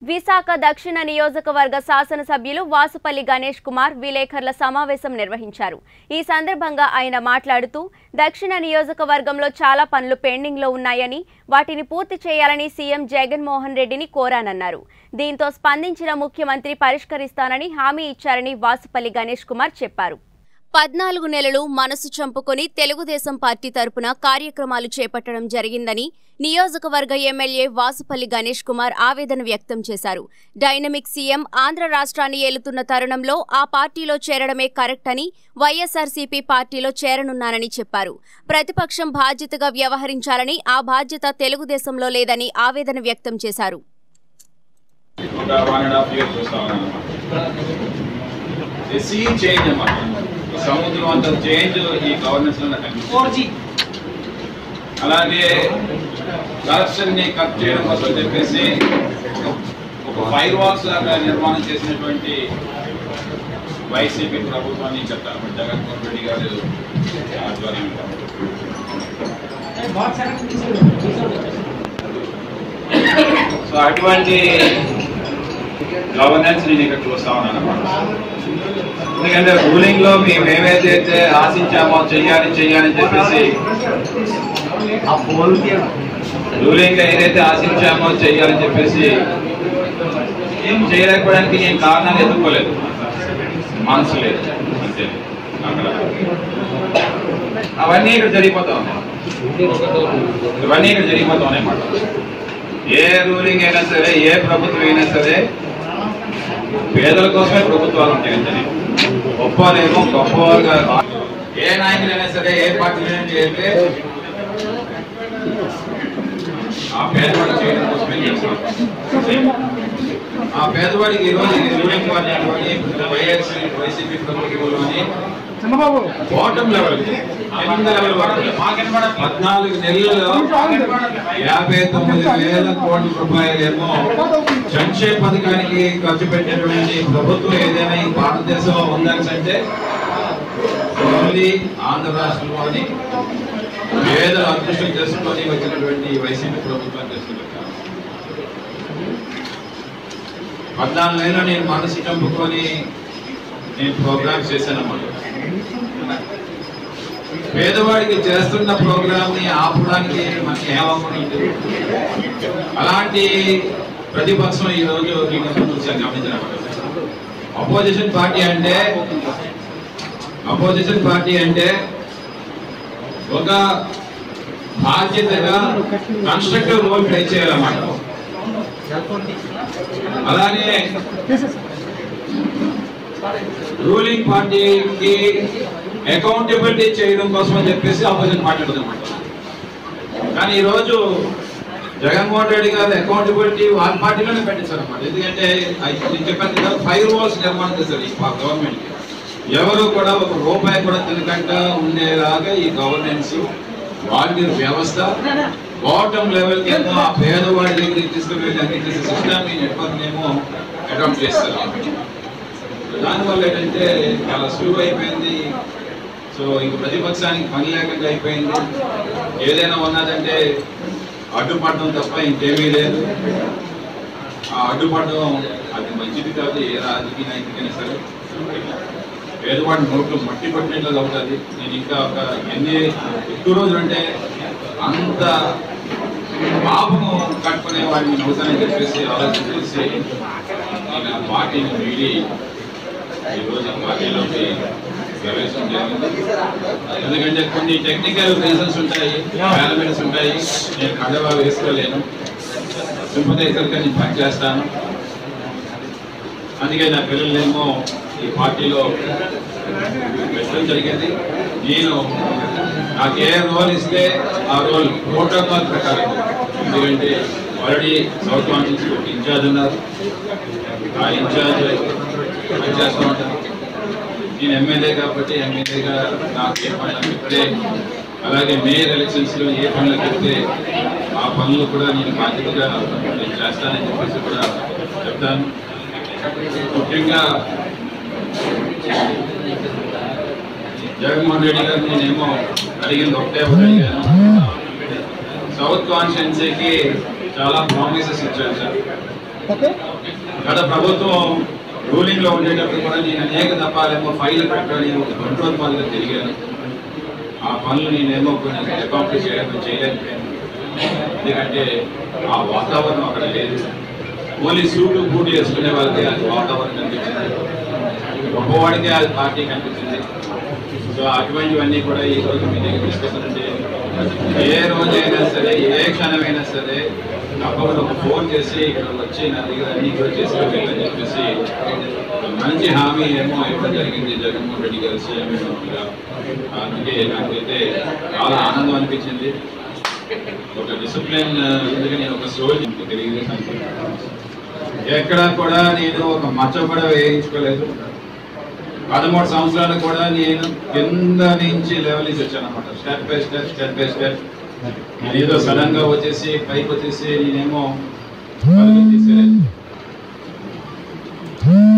విశాఖ దక్షిణ నియోజకవర్గ శాసనసభ్యులు వాసుపల్లి గణేష్ కుమార్ విలేకరుల సమావేశం నిర్వహించారు ఈ సందర్భంగా ఆయన మాట్లాడుతూ దక్షిణ నియోజకవర్గంలో చాలా పనులు పెండింగ్లో ఉన్నాయని వాటిని పూర్తి చేయాలని సీఎం జగన్మోహన్ రెడ్డిని కోరానన్నారు దీంతో స్పందించిన ముఖ్యమంత్రి పరిష్కరిస్తానని హామీ ఇచ్చారని వాసుపల్లి గణేష్ కుమార్ చెప్పారు పద్నాలుగు నెలలు మనసు చంపుకొని తెలుగుదేశం పార్టీ తరపున కార్యక్రమాలు చేపట్టడం జరిగిందని నియోజకవర్గ ఎమ్మెల్యే వాసుపల్లి గణేష్ కుమార్ ఆవేదన వ్యక్తం చేశారు డైనమిక్ సీఎం ఆంధ్ర రాష్ట్రాన్ని ఏలుతున్న తరుణంలో ఆ పార్టీలో చేరడమే కరెక్ట్ అని వైఎస్ఆర్సీపీ పార్టీలో చేరనున్నానని చెప్పారు ప్రతిపక్షం బాధ్యతగా వ్యవహరించాలని ఆ బాధ్యత తెలుగుదేశంలో లేదని ఆవేదన వ్యక్తం చేశారు ఒక వన్ అండ్ హాఫ్ ఇయర్ చూస్తా ఉన్నాను సీ చేంజ్ అన్నమాట ఈ సముద్రం అంత చేంజ్ ఈ గవర్నెన్స్ లో నాకు కనిపిస్తుంది అలాగే కరప్షన్ ని కట్ చేయడం కోసం చెప్పేసి ఒక- ఒక ఫైర్ వాల్స్ లాగా నిర్మాణం చేసినటువంటి వైసీపీ ప్రభుత్వాన్ని చెప్తారు జగన్మోహన్ రెడ్డి గారు ఆధ్వర్యంలో సో అటువంటి గవర్నెన్స్ నేను ఇక్కడ చూస్తా ఉన్నాను అన్నమాట ఎందుకంటే రూలింగ్ లో మేము ఏవైతే ఆశించామో చెయ్యాలి చెయ్యాలి అని చెప్పేసి రూలింగ్ ఏదైతే ఆశించామో చెయ్యాలని చెప్పేసి ఏం చేయలేకపోవడానికి ఏం కారణాలు ఎదుర్కోలేదు మనసు లేదు అంతే అక్కడ అవన్నీ ఇక్కడ జరిగిపోతా ఉన్నాయి ఇవన్నీ ఇక్కడ జరిగిపోతా ఉన్నాయి అన్నమాట ఏ రూలింగ్ అయినా సరే ఏ ప్రభుత్వం అయినా సరే పేదల కోసమే ప్రభుత్వాలు ఉంటాయి అంతే గొప్పలేమో గొప్పవారుగా ఏ నాయకులైనా సరే ఏ పార్టీలైనా చేస్తే ఆ పేదవాడు చేయడం కోసమే చేస్తాం ఆ పేదవాడికి ఈరోజు ఈ రూలింగ్ పార్టీ వైఎస్ వైసీపీ ప్రభుత్వంలోని బాటం లెవెల్ కింద లెవెల్ వరకు పద్నాలుగు నెలల్లో యాభై తొమ్మిది వేల కోట్ల రూపాయలేమో సంక్షేమ పథకానికి ఖర్చు పెట్టినటువంటి ప్రభుత్వం ఏదైనా ఈ భారతదేశంలో ఉందంటే ఓన్లీ ఆంధ్ర రాష్ట్రంలోని పేదల అదృష్టం చేసుకొని వచ్చినటువంటి ఈ వైసీపీ ప్రభుత్వం చేసుకుంటారు పద్నాలుగు నెలలు నేను మనసు చంపుకొని నేను ప్రోగ్రామ్స్ చేశాను అన్నమాట పేదవాడికి చేస్తున్న ప్రోగ్రామ్ ని ఆపడానికి మనకి ఏమవుతుంది అలాంటి ప్రతిపక్షం ఈ రోజు మీకు చూసాను గమనించిన అపోజిషన్ పార్టీ అంటే అపోజిషన్ పార్టీ అంటే ఒక బాధ్యతగా కన్స్ట్రక్టివ్ రోల్ ప్లే చేయాలన్నమాట అలానే రూలింగ్ పార్టీకి అకౌంటబిలిటీ చేయడం కోసం అని చెప్పేసి ఆపోజిట్ మాట్లాడుతున్నమాట కానీ ఈరోజు జగన్మోహన్ రెడ్డి గారు అకౌంటబిలిటీ వాళ్ళ పార్టీలోనే పెట్టించారు అనమాట ఎందుకంటే అయి- నేను చెప్పాను కదా ఫైవ్ వాల్స్ నిర్మాణం చేశారు ఈ గవర్నమెంట్ ఎవరు కూడా ఒక రూపాయి కూడా తినకుండా ఉండేలాగా ఈ గవర్నెన్స్ వాలంటీర్ వ్యవస్థ బాటమ్ లెవెల్ ఏమో ఆ పేదవాడి దగ్గరికి తీసుకువెళ్ళి అందించేసే సిస్టమ్ ఈ నెట్వర్క్ ఏమో అడాప్ట్ చేస్తారు దానివల్ల ఏంటంటే చాలా సులువు అయిపోయింది సో ఇంక ప్రతిపక్షానికి పని లేకుండా అయిపోయింది ఏదైనా ఉన్నదంటే అడ్డుపడడం తప్ప ఇంకేమీ లేదు ఆ అడ్డుపడడం అది మంచిది కాదు ఏ రాజకీయ నాయకుడికైనా సరే పేదవాడి నోట్లు మట్టి పట్టినట్లు అవుతుంది నేను ఇంకా ఒక ఎన్ని ఎక్కువ రోజులు అంటే అంత పాపము కట్టుకునే వాడిని అవుతానని చెప్పేసి ఆలోచన చేసి నేను ఆ పార్టీని వీడి ఈరోజు ఆ పార్టీలోకి ప్రవేశం జరిగింది ఎందుకంటే కొన్ని టెక్నికల్ రీజన్స్ ఉంటాయి పారామీటర్స్ ఉంటాయి నేను కండవా వేసుకోలేను సింపదైజర్గా నేను పనిచేస్తాను అందుకే నా పిల్లలేమో ఈ పార్టీలో పెట్టడం జరిగింది నేను నాకు ఏ రోల్ ఇస్తే ఆ రోల్ ప్రోటోకాల్ ప్రకారం ఎందుకంటే ఆల్రెడీ సౌత్ కాన్ఫరెన్స్ ఒక ఇన్ఛార్జ్ ఉన్నారు ఆ ఇన్ఛార్జ్ పనిచేస్తూ ఉంటాను నేను ఎమ్మెల్యే కాబట్టి ఎమ్మెల్యేగా నాకు ఏ పనులు చెప్తే అలాగే మేయర్ ఎలక్షన్స్ లో ఏ పనులు చెప్తే ఆ పనులు కూడా నేను బాధ్యతగా నేను చేస్తానని చెప్పేసి కూడా చెప్తాను ముఖ్యంగా జగన్మోహన్ రెడ్డి గారు నేనేమో అడిగింది ఒకటే ఒకటి అడిగాను సౌత్ కాన్స్టిట్యున్సీకి చాలా ప్రామిసెస్ ఇచ్చారు సార్ ఓకే గత ప్రభుత్వం రూలింగ్ లో ఉండేటప్పుడు కూడా నేను అనేక దఫాలేమో ఫైల్ పెట్టాలి ఒక కంట్రోల్ పనులు తిరిగాను ఆ పనులు నేనేమో కొన్ని అకాంప్లిష్ చేయడం చేయలేకపోయాను ఎందుకంటే ఆ వాతావరణం అక్కడ లేదు ఓన్లీ సూటు బూట్లు వేసుకునే వాళ్ళకి అది వాతావరణం కనిపించింది గొప్పవాడికి అది పార్టీ కనిపించింది సో అటువంటివన్నీ కూడా ఈ రోజు మీ దగ్గర తీసుకొస్తానంటే ఏ రోజైనా సరే ఏ క్షణమైనా సరే తప్పకుండా ఒక ఫోన్ చేసి ఇక్కడ వచ్చి నా దగ్గర అన్ని కూడా చేసుకెళ్ళని చెప్పేసి ఒక మంచి హామీ ఏమో ఇవ్వడం జరిగింది జగన్మోహన్ రెడ్డి గారు సీఎం మంత్రిగా అందుకే నాకైతే చాలా ఆనందం అనిపించింది ఒక డిసిప్లిన్ ఎందుకంటే నేను ఒక సోల్జర్ తెలుగుదేశం ఎక్కడ కూడా నేను ఒక మచ్చ కూడా వేయించుకోలేదు పదమూడు సంవత్సరాలు కూడా నేను కింద నుంచి లెవెల్ నుంచి వచ్చాను అనమాట step by step step by step నేను ఏదో సడన్ గా వచ్చేసి పైకి వచ్చేసి నేనేమో పరుగులు తీసేయలేదు.